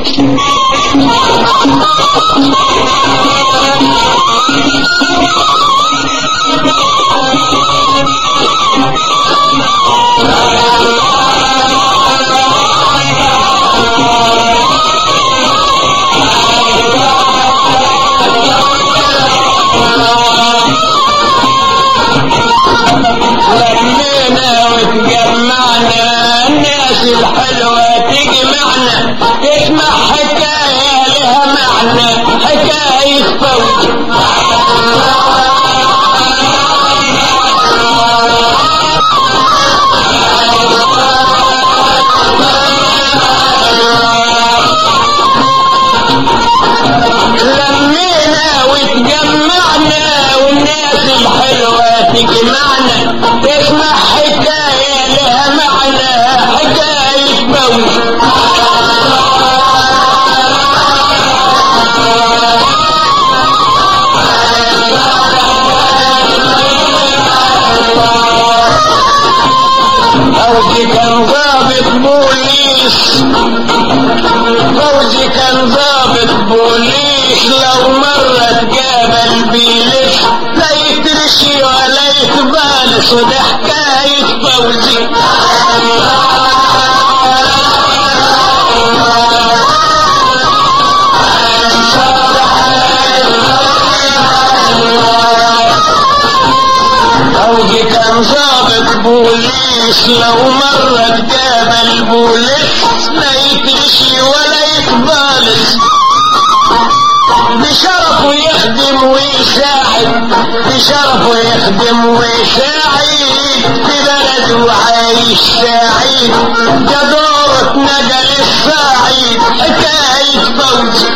لمينا وتجمعنا الناس الحلوة تجمعنا تسمع حكاية لها معنى حكاية فوز لمينا وتجمعنا والناس الحلوة تجمعنا تسمع حكاية لها معنى حكاية فوز فوزي كان ضابط بوليس فوزي كان ضابط بوليس لو مرة تقابل بيلس لا يترشي ولا يتبالس وده حكاية فوزي فوزي كان ضابط بوليس لو مرة تقابل بوليس لا يترشي ولا يتبالس بشرفه يخدم ويساعد بشرفه يخدم ويساعد في بلده عايش سعيد جدارة نقل الصعيد حكاية فوزي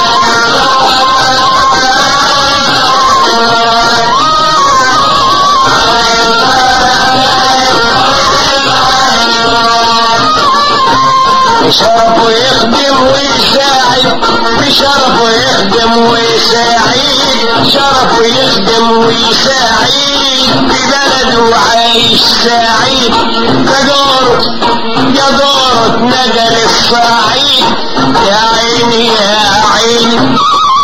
بشرفه يخدم ويساعد بشرفه يخدم ويساعد شرفه يخدم ويساعد ببلده عايش سعيد كدور جدارة نقل الصعيد يا عيني يا عيني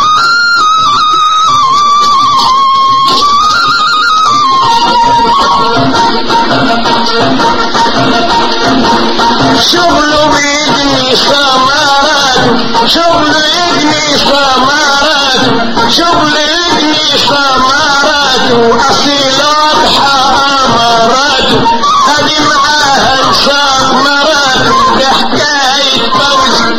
شغله بيجني ثمرات شغله يجني ثمرات شغله يجني ثمرات واصيل واضحة امارات هذه معاها انساق مرات بحكاية فوز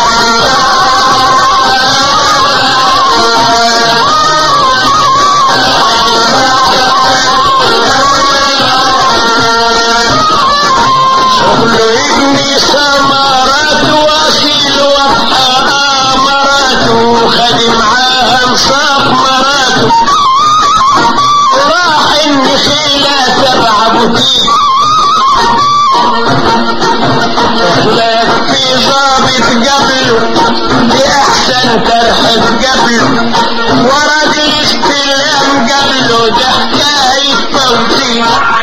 شغله يبني ثمرات واصيل وابحى امرات وخد معاها انصاف مرات راح النخيلة تبع بوتيك اخلاق في ضابط قبله بأحسن ترحب قبله ورد الاستلام قبله ده حكاية فوزي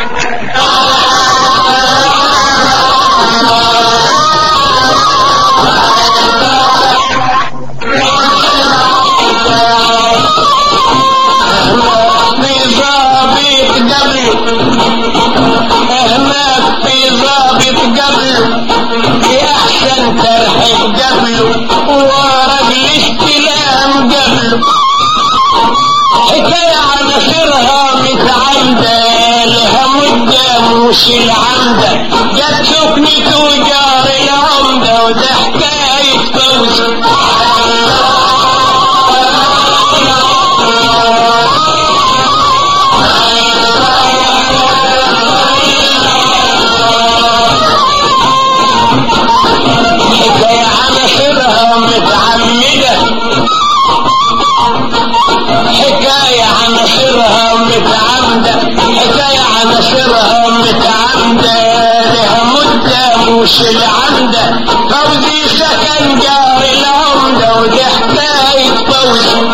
في ضابط قبله هناك في ضابط قبله في احسن ترحيب قبله ورد الاستلام قبله حكاية عن سرها متعمدة لها مدة مش العمدة جت سكنة وجار العمدة وده حكاية فوز حكاية عن سرها متعمدة حكاية عن سرها متعمدة حكاية عن سرها متعمدة لها مدة مش العمدة فوزي سكن جار العمدة ودي حكاية فوزي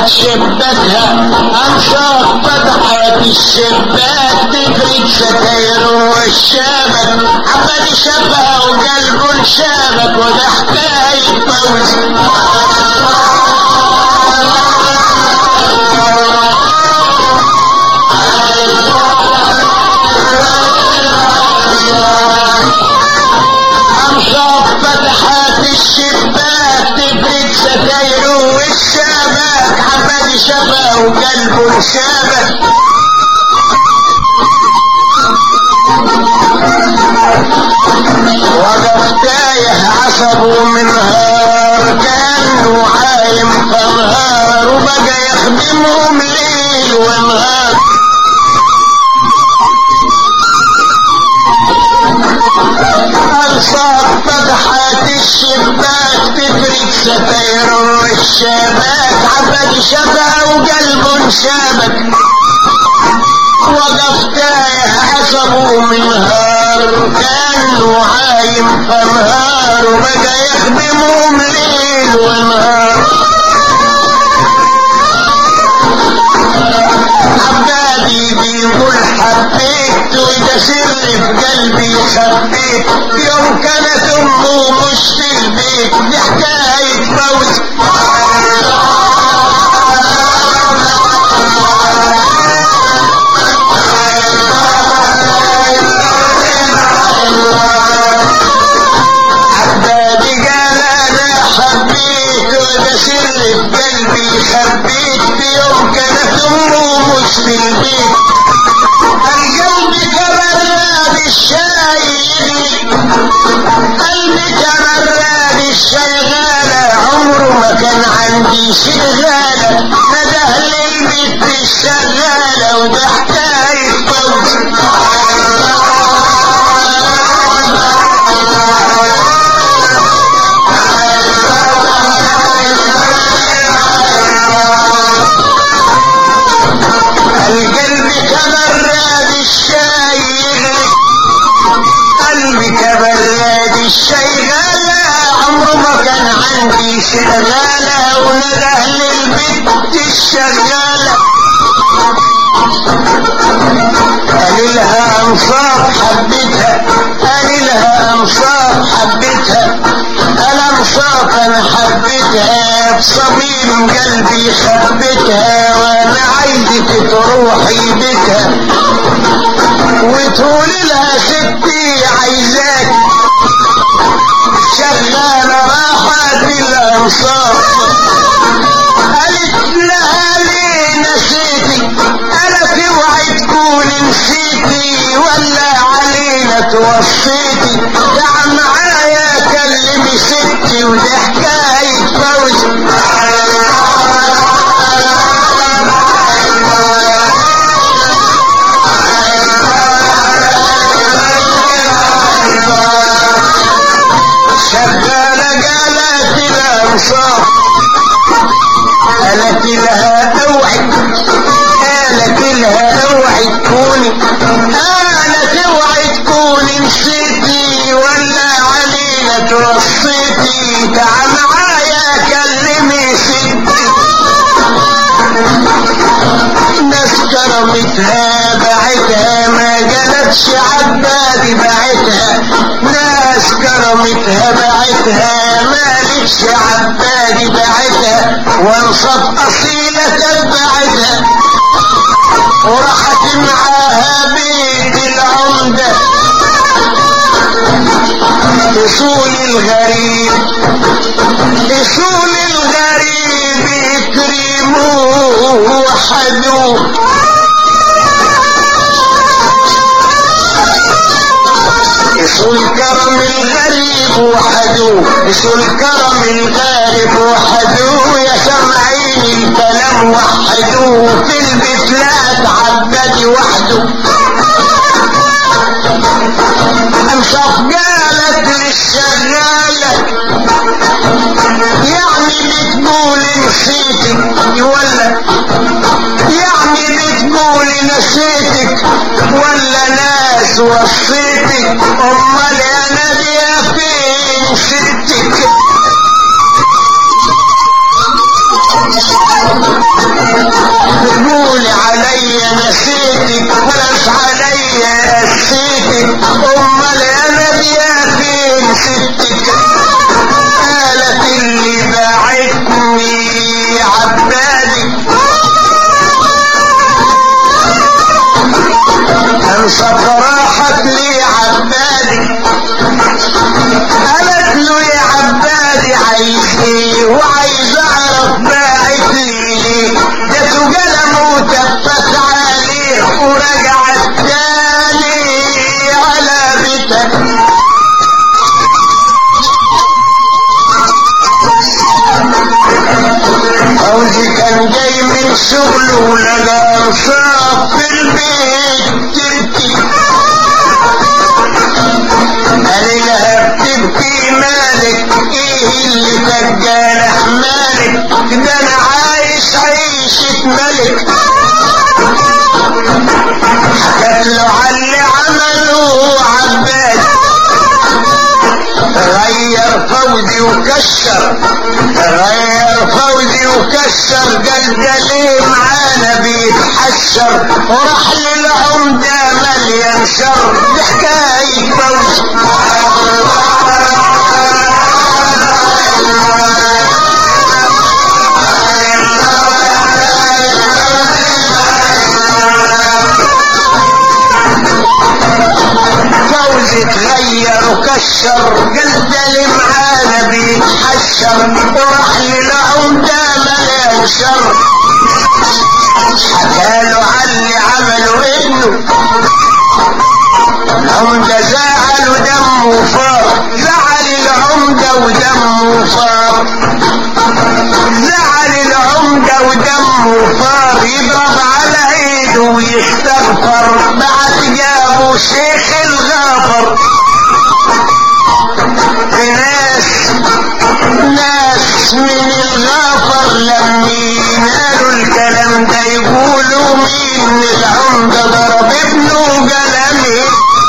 فتحت شباكها انصاف فتحت الشباك تفرد ستايره والشبك عمال شافها وقلبه انشابك وده حكاية فوز انصاف فتحت الشباك تفرد ستايره والشبك عمال شافها وقلبه انشابك وقف تايه عصبه من نهار كانه عايم فنهار وبقى يخدمهم ليل ونهار أنصار فتحت الشباك تفرق ستاير الشباك عبد شبه وقلبه انشابك وقف تايه عصبه من نهار كانه عايم فنهار وبقى يخدمهم ليل ونهار عبادي بيقول حبيت وده سر في قلبي خبيت يوم كانت امه مش في البيت دي حكايه فوز عبادي قال انا حبيت وده سر في قلبي خبيت في يوم كانت امه مش في البيت القلب كمراد الشاي قلبي كمراد الشغالة عمره ما كان عندي شغالة نده للبيت الشغالة وده حكاية فوز القلب كبراد الشاي قلبي كبراد الشاي غالى عمره ما كان عندي شغالة ونده للبت الشغالة قال لها انصاف حبيتها قال لها انصاف حبيتها انا انصاف انا حبيتها بصميم قلبي خبيتها وانا عايزك تروحي بيتها وتقولي لها ستي عايزاك شغالة راحة الانصاف قالت لها ليه نسيتي انا توعي تكون نسيتي ولا علينا توصيتي دع معايا كلمي ستي ودي حكاية فوز شغالة قالت الانصاف قالت لها اوعي قالت لها اوعي تكوني قالت اوعي تكوني نسيتي ولا علينا توصيتي تعال معايا كلمي ستي ناس كرمتها بعتها ما قالتش عبادي بعتها ناس كرمتها بعتها مالكش عبادي بعتها وانصب اصيلة تبعتها وراحت معاها بيت العمدة اصول الغريب اصول الغريب يكرموه وحدوه اصول كرم الغريب وحدوه اصول كرم الغريب وحدوه يا سامعين الكلام وحدوه في البيت لا تعبدي وحده انصف قالت للشغالة يعني بتقول نسيتك ولا يعني بتقول نسيتك ولا ناس وصيتك امال يا نادية فين ستك عليا نسيتك ولاش عليا نسيتك امال انا يا فين ستك قالت اللي باعتني عبادك انسى راحت لي عبادي قالت له يا عبادي عايز ايه وعايز اعرف باعت لي ليه جاته قلم وتفت عليه ورجعت تاني على بيتك فوزي كان جاي من شغله ولقى انصاف في البيت تركي قال لها بتبكي مالك ايه اللي فجال احمالك ده انا عايش عيشة ملك حكت له على اللي عمله عباد غير فوزي وكشر غير فوزي وكشر قال ده ليه معانا بيتحشر وراح للعمدة مليان شر دي حكاية فوزي فوزي اتغير وكشر قال ده اللي معانا بيتحشر وراح للعمدة مليان شر حكاله على اللي عمله ابنه العمدة زعل ودمه فار زعل العمدة ودمه فار زعل العمدة ودمه فار يضرب على ايده ويستغفر بعد جابوا شيخ الغافر في ناس ناس من الغافر لمين قالوا الكلام ده يقولوا مين العمدة ضرب ابنه قلمي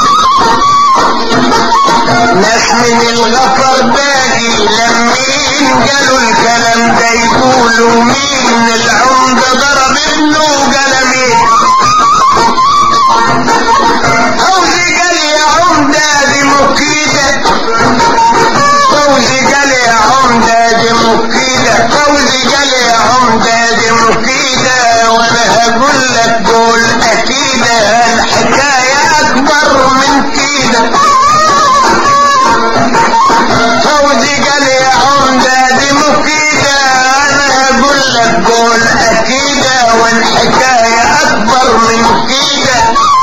ناس من الغفر باقي لمين قالوا الكلام ده يقولوا مين العمدة ضرب ابنه قلمي فوزي قال يا عمدة دي مكيدة فوزي قال يا عمدة دي مكيدة فوزي قال يا عمدة دي مكيدة وانا هقول لك قول اكيدة الحكاية اكبر من كده فوزي قال يا عمدة دي مكيدة انا هقول لك قول اكيدة والحكاية اكبر من كده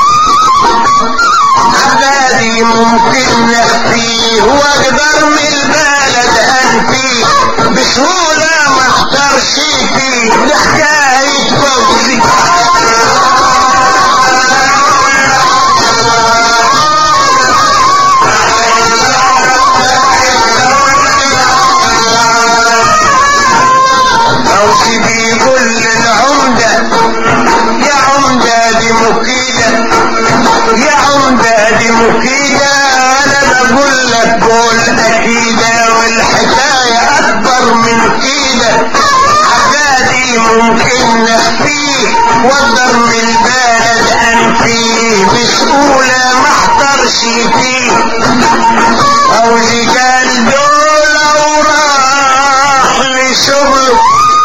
عبادي ممكن نخفيه واقدر من البلد انفيه بسهولة ما اختارش فيه ده حكاية فوزي فوزي بيقول للعمدة يا عمدة دي مكيدة يا عمدة دي مكيدة انا بقول لك قول اكيدة والحكاية اكبر من كده عبادي ممكن نخفيه واقدر من البلد انفيه بسهولة ما احضرش فيه فوزي قال دول وراح لشغله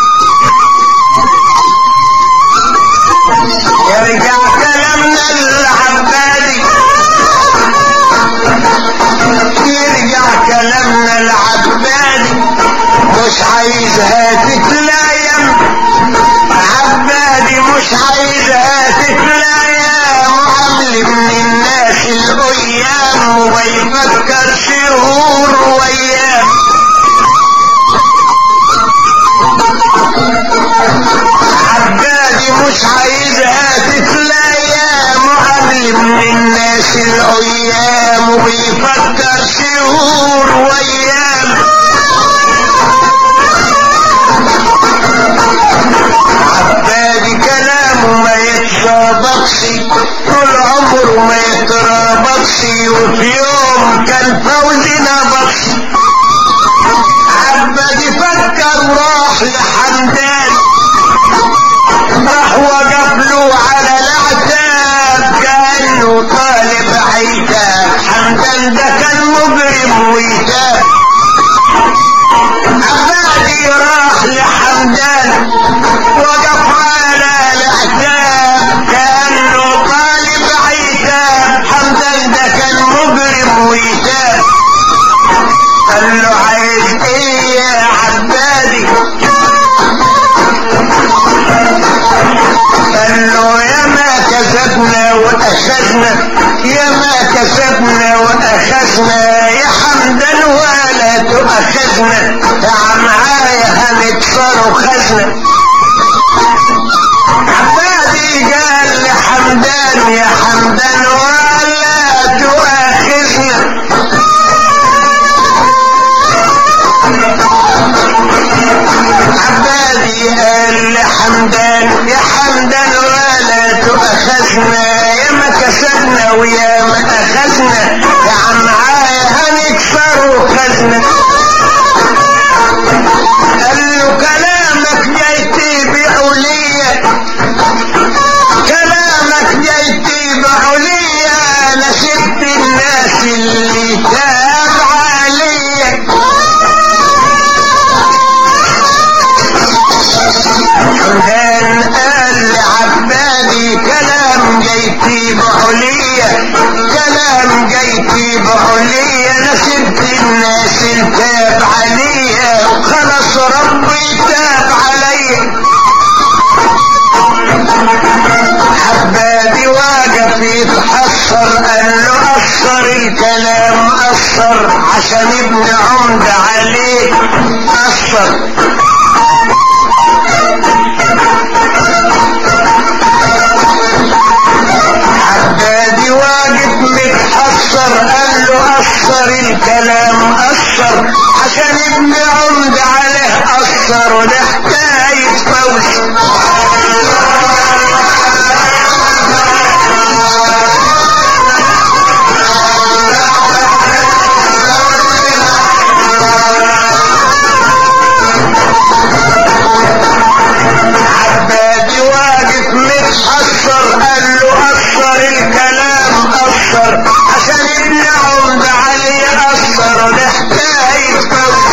يرجع كلامنا العبادي يرجع كلامنا العبادي مش عايزها تتلايم عبادي مش عايزها تتلايم وعامل من الناس الايام وبيفكر شهور وايام عبادي مش عايزها تتلايم وقبل من الناس الايام وبيفكر شهور وايام عبادي كلامه ما يترابطش طول عمره ما يترابطش وفي يوم كان فوزي نبطش عبادي فكر وراح لحمدان راح وقف له على أخذنا يا ما كسبنا وأخذنا يا حمدا ولا تؤخذنا يا معايا هنكسر وخزنا عبادي قال لحمدان يا حمدان ولا تؤاخذنا عبادي قال لحمدان يا حمدان ولا تؤاخذنا يا ما كسبنا ويا ما اخذنا يا عم عايا هنكسر وخزنا قال له كلامك جاي تبيعه ليا كلامك جاي تبيعه ليا انا سبت الناس اللي تابعه ليا حمدان قال لعبادي كلام جاي تبيعه ليا كلام جاي تبيعه ليا انا سبت الناس اللي تابعه ليا وخلاص ربي تاب عليا حبابي واقف يتحسر قال له أثر الكلام أثر عشان ابن عمد عليه أثر حبابي واقف متحسر قال له أثر الكلام أثر عشان ابن عمد عليه أثر ونحتاج فوز عبادي واقف متحسر قال له أثر الكلام أثر عشان ابن عمد علي أثر نحتاج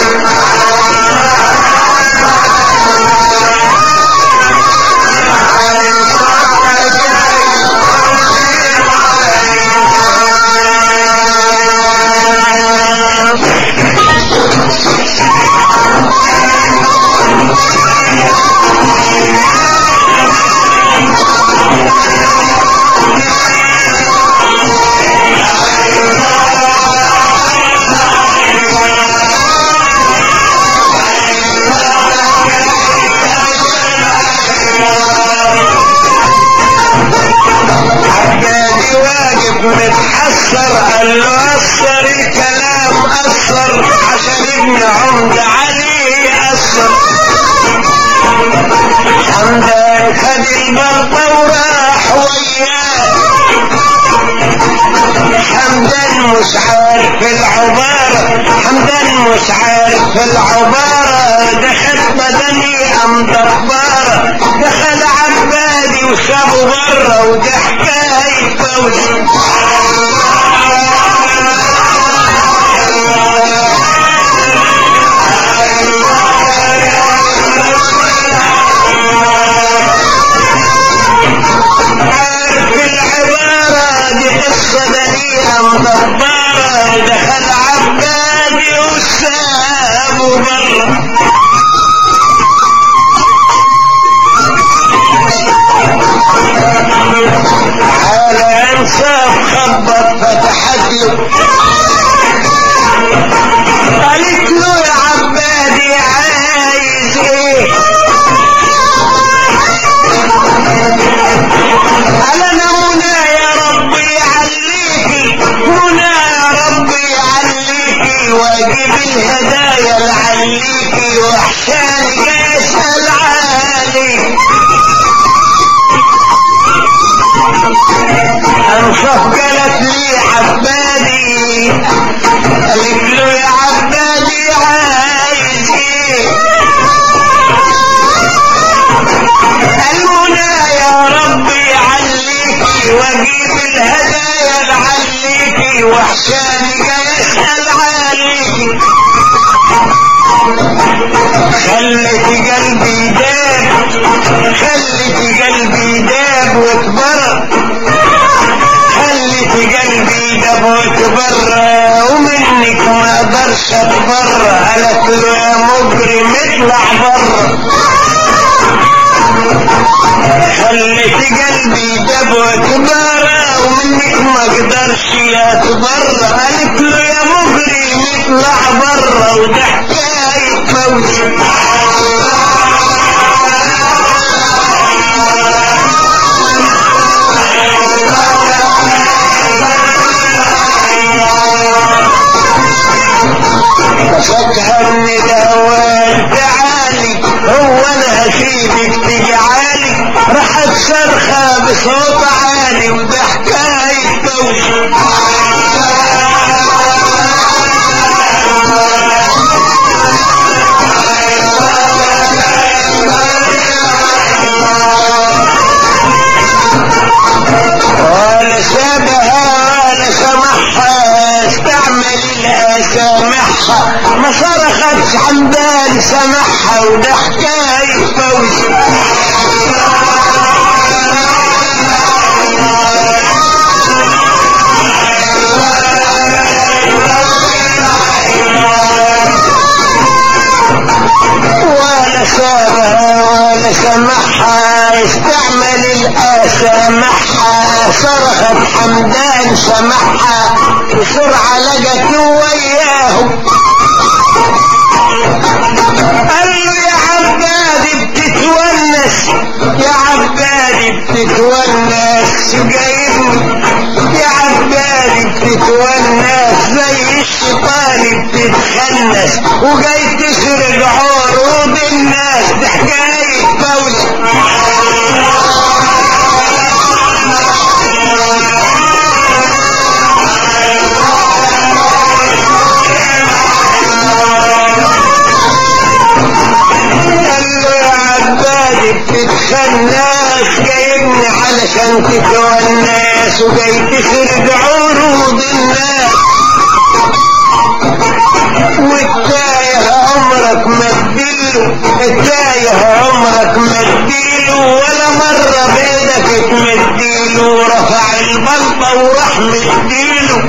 عبادي واقف متحسر قال له أثر الكلام أثر عشان ابن عمد علي أثر حمدان خد البلطة وراح وياه حمدان مش عارف العبارة حمدان مش عارف العبارة دخل بدني أم دبارة دخل عبادي وسابه برا وده حكاية فوز عارف العبارة دي قصة دنيئة مدبرة دخل عبادي وسابه برا على انصاف خبط فتحت له قالت له يا عبادي عايز ايه على منى يا ربي عليكي منى يا ربي عليكي واجيب الهدايا لعليكي وحشاني جاي اسال عليك انصف قالت لي عبادي قالت له يا عبادي عايز ايه المنى يا ربي عليكي واجيب الهدايا لعليكي وحشاني جاي اسال عليكي خلت قلبي داب خلت قلبي داب واتبرى خلت قلبي داب واتبرى ومنك ما اقدرش اتبرى قالت له يا مجرم اطلع بره خليت قلبي دبوة كبارة ومنك ما اقدرش اتبرى قالت له يا مجرم اطلع برا وده حكاية فوزي فكرني دوان تعالي هو انا هسيبك تجعالي راحت صرخة بصوت عالي وده حكاية توشي ولا سابها ولا سمحها استعمل الاسامحها ما صرختش حمدان سمحها وده حكاية فوزي ولا سابها ولا سمحها استعمل الاسامحها صرخت حمدان سمحها بسرعة لقته وياه قال له يا عبادي بتتونس يا عبادي بتتونس جايبني يا عبادي بتتونس زي الشيطان بتتخنس وجاي تسرق عروض الناس ده حكاية فوز قال له يا عبادي بتتخنس جايبني علشان تتونس وجاي تسرق عروض الناس والتايه عمرك ما تديله التايه عمرك ما تديله ولا مرة بيدك تمديله رفع البلطة وراح مديله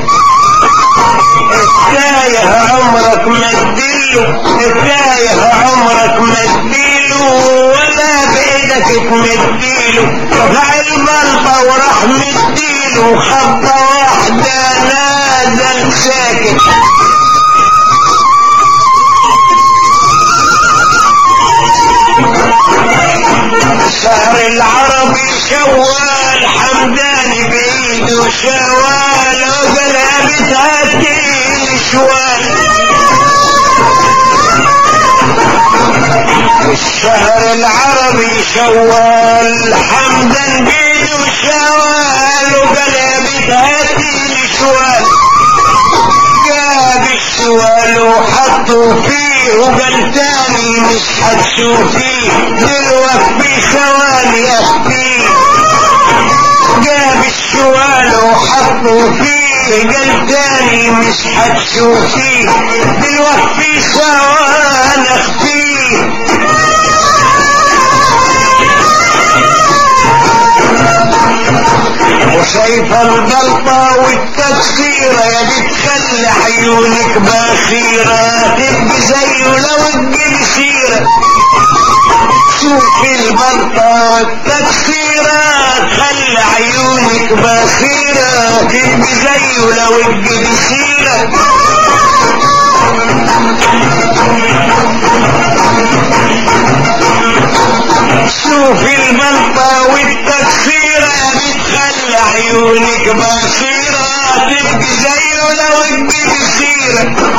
التايه عمرك ما تديله التايه عمرك ما تديله ولا بايدك تمديله رفع البلطة وراح مديله خطة واحدة نازل ساكت شهر العربي شوال حمداني بايده شوال وقلبت هاتين شوال الشهر العربي شوال حمدان بايده شوال وقلبت هاتين شوال جاب الشوال وحطوا فيه وقال تاني مش هتشوفيه دلوقتي ثواني اخفيه جاب الشوال وحطوا فيه قال تاني مش هتشوفيه دلوقتي ثواني اخفيه وشايفة الجلطة والتكسيرة يا دي تخلي عيونك بخيرة تبقي زيه لو تجيب سيرة شوف البلطة والتكسيرة تخلي عيونك بخيرة تبقي زيه لو تجيب سيرة شوف البلطة والتكسيرة بتخلي عيونك بصيرة تبقي زيه لو تجيب سيرة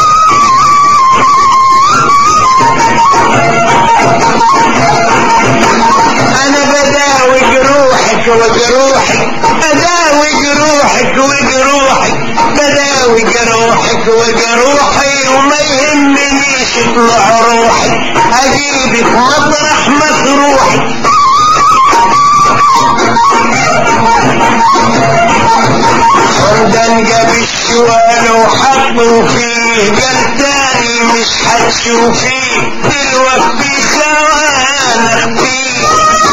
انا بداوي جروحك وجروحك بداوي جروحك وجروحك بداوي جروحك وجروحي وما يهمنيش اطلع روحي اجيبك مطرح ما تروحي حمدان جاب الشوال وحطوا فيه قال تاني مش هتشوفيه دلوقتي ثواني فيه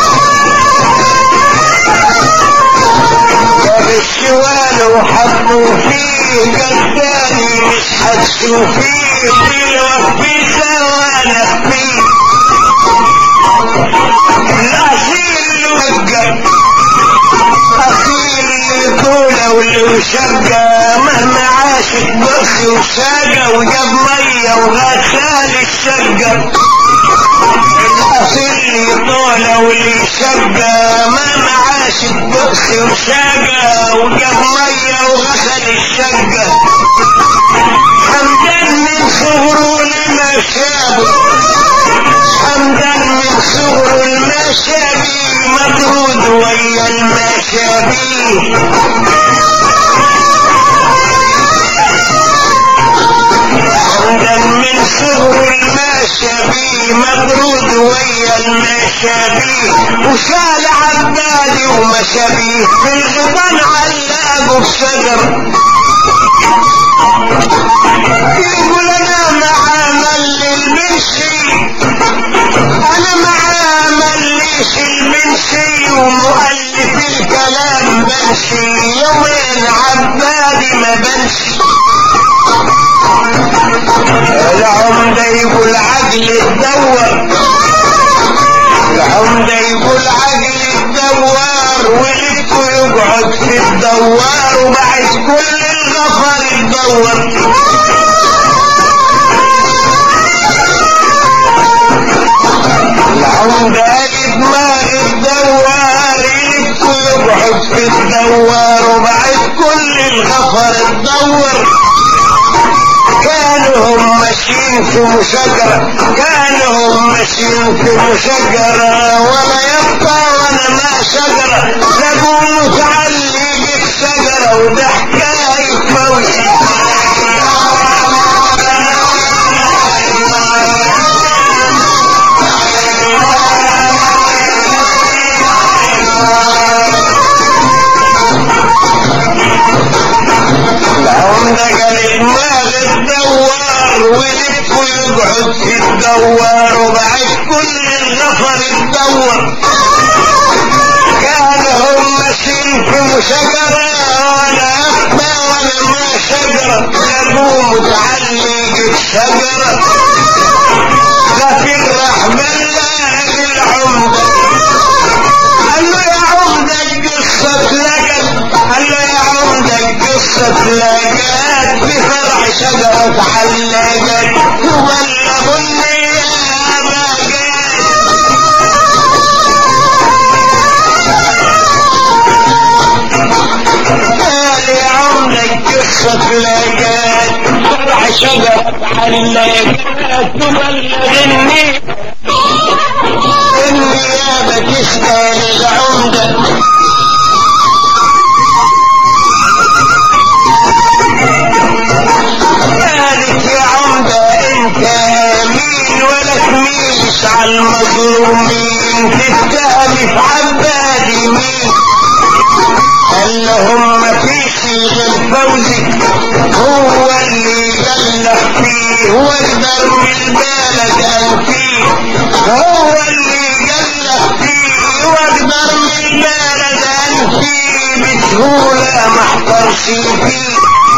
جاب الشوال وحطوا فيه قال تاني مش هتشوفيه دلوقتي ثواني فيه الأصيل الشقة مهما عاشت بخي وساقة وجاب مية وغسال الشقة الأصيل اللي طولة واللي شقة مهما عاشت بخي وساقة وجاب مية وغسل الشقة حمدان من صغره لما شابه حمدا من صغر المشابي مطرود ويا المشابي حمدا من صغر المشابي مطرود ويا المشابي وشال عبادي ومشابي في الغضن علقوا بشجر يقول انا معامل للمنشي انا معامل ليش المنشي ومؤلف الكلام بنشي يومين عبادي ما بنشي العمدة يقول عقل تدور العمدة يقول عقل تدور ولك يقعد في الدوار وبعد كل الغفر تدور العمدة قال دماغ الدوار يلف ويقعد في الدوار وبعد كل الغفر تدور كانوا هم ماشيين في مشجرة كانوا هم ماشيين في مشجرة ولا يبقى ولا ما شجرة لقوا متعلق الشجرة وده حكاية موسى العمدة قال دماغ الدوار ولف ويقعد في الدوار وبعد كل الغفر تدور كانوا هم ماشيين في شجرة ولا أخبى ولا ما شجرة لقوا متعلق الشجرة غفر رحمن الله العمدة قال له يا عمدة القصة لك قال له يا عمدة القصة لك بفرع شجرة علقت وبلغني يا ما قال يا عمدة القصة لك فرع شجرة علقت تبلغني النيابة تسأل العمدة قالت يا عمدة انت مين ولا تميش على المظلومين تتهم في عبادي مين قال لهم ما فيش غير فوزي هو اللي جلح فيه واقدر من البلد انفيه هو اللي جلح فيه واقدر من البلد انفيه بسهولة ما احترش فيه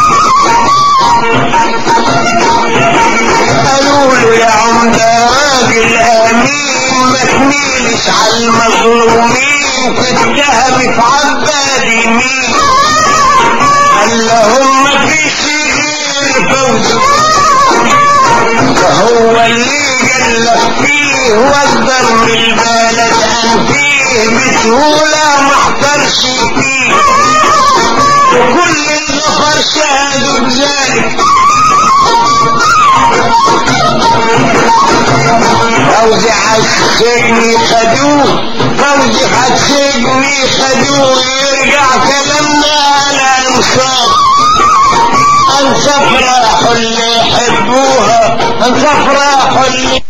قالوا له يا عمدة راجل امين ما تميلش على المظلومين تتهم في عبادي مين قال لهم ما فيش غير فوز هو اللي جلف فيه واقدر من البلد انفيه بسهولة ما احترش فيه وكل الغفر شهدوا بذلك فوزي حسجني خدوه فوزي حسجني خدوه يرجع كلامنا على انصاف انصاف راحوا اللي يحبوها انصاف راحوا اللي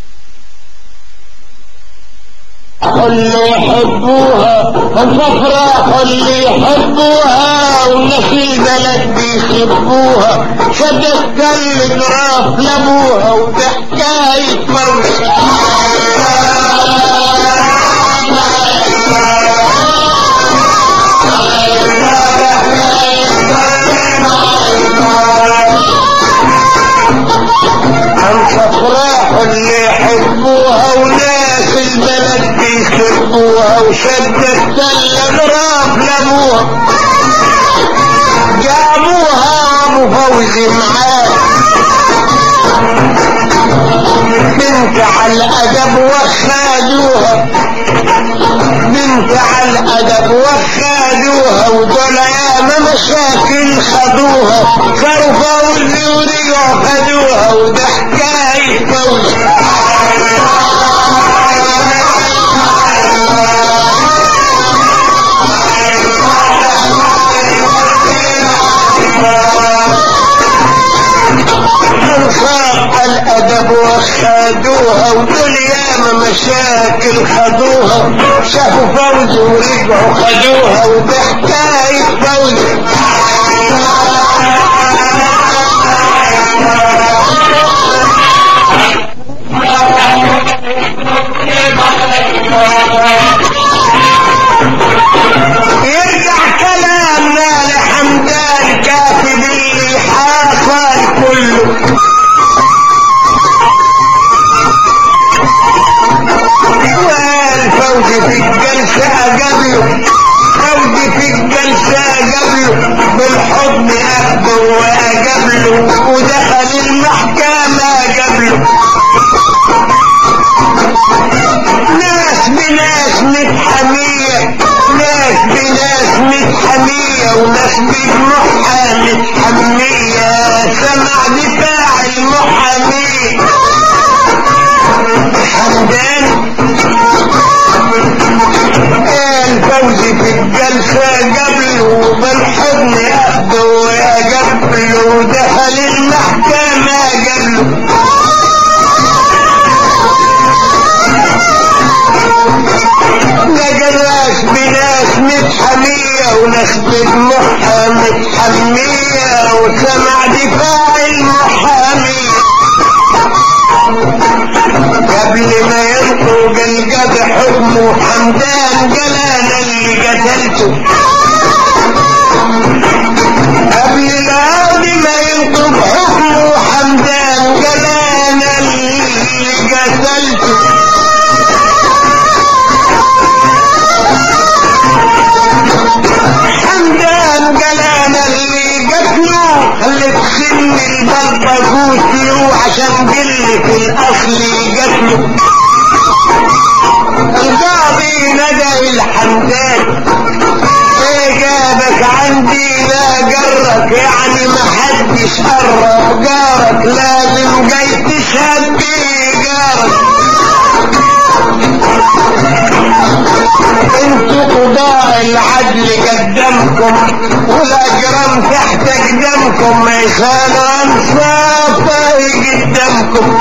اللي يحبوها انصاف راحوا اللي يحبوها والناس البلد بيحبوها صدق اللي جراف لابوها وده حكاية موسى انصف راحوا اللي يحبوها وناس البلد بيسبوها وشدت التل غراب لابوها جابوها ابو فوزي معاه بنت على الادب وخادوها بنت على الادب وخادوها ودول ياما مشاكل خدوها صاروا فوزي ورجعوا خدوها وده حكايه فوزي انصاف الادب وخدوها ودول ياما مشاكل خدوها شافوا فوزي ورجعوا خدوها وده حكايه فوزي يرجع كلامنا لحمدان كاتب اللي حصل كله والفوز في الجلسة قبله فوز في الجلسة قبله بالحضن أخده وقبله ودخل المحكمة قبله ناس بناس متحمية ناس بناس متحمية وناس بجروحها متحمية سمع دفاع المحامي حمدان الفوز في الجلسة قبله بالحضن أخده وقبله دخل المحكمة قبله لقى ناس بناس متحمية وناس بدموعها متحمية وسمع دفاع المحامي قبل ما ينطق القضى حكمه حمدان قال انا اللي قتلته قبل القاضي ما ينطق حكمه حمدان قال انا اللي قتلته حمدان قال انا اللي قتله خلت سن البلطة قوتله عشان قلة الاصل قتله القاضي ندى الحمدان ايه جابك عندي لا جرك يعني ما حدش قرب جارك لازم جاي تشهد بيه جارك انتوا قضاء العدل قدامكم والاجرام تحت قدامكم ما يخالوا انصافه قدامكم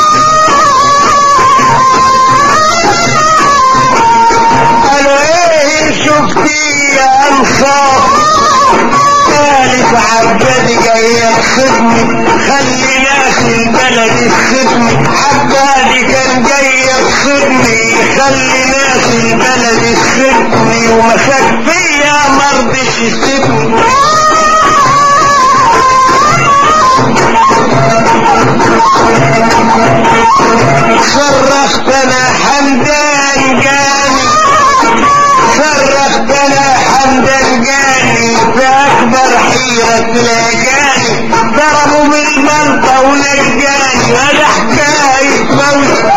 قالوا ايه شفتي يا انصاف ثالث عباد جاي يقصدني خلي ناس البلد يقصدني عبادي كان جاي يقصدني خلي ناس البلد يقصدني ومسك فيا مرضش يسيبني صرخت انا حمدان جاني صرخت انا حمدان جاني في اكبر حيرة تلاقاني ضربوا من المنطقة ولقاني هذا حكاية موت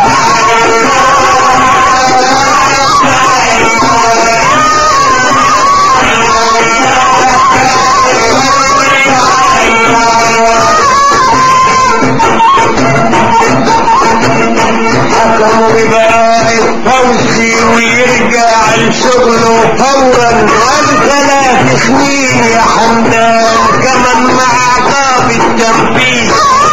حكموا ببراءة فوزي ويرجع لشغله فورا والثلاث سنين يا حمدان كمن مع عقاب التنفيذ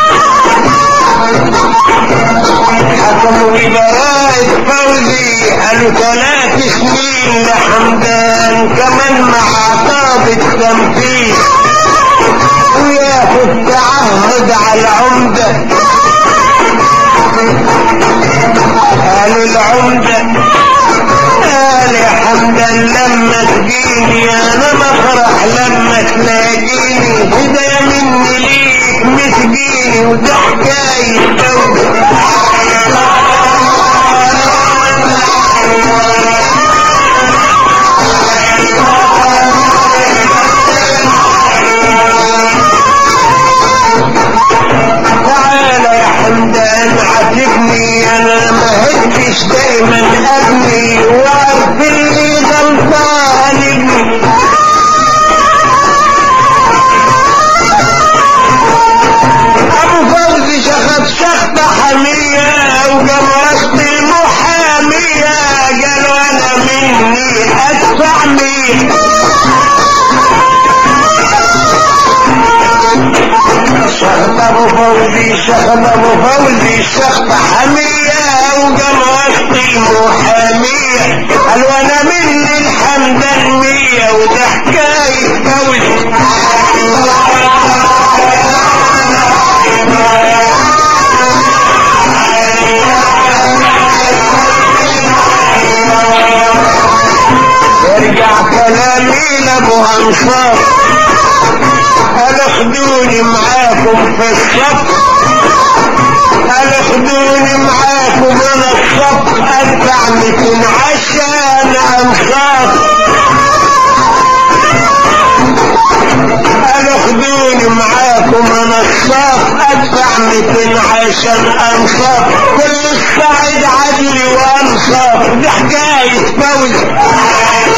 حكموا ببراءة فوزي قالوا ثلاث سنين لحمدان كمن مع عقاب التنفيذ وياخد تعهد على العمده قالوا العمدة قال يا حمدا لما تجيني انا بفرح لما تلاقيني هدايا مني ليك مسجيني وده حكاية توبة دخل ابو فوزي الشخط حمية وقام وسط المحامية قال وانا من الحمد المية وده حكاية فوزي يرجع كلامي لابو انصار قال خدوني معاكم في الصف قال خدوني معاكم انا الصف ادفع 200 عشان انصاف قال خدوني معاكم انا الصف ادفع 200 عشان انصاف كل الصعيد عدلي وانصاف دي حكايه فوز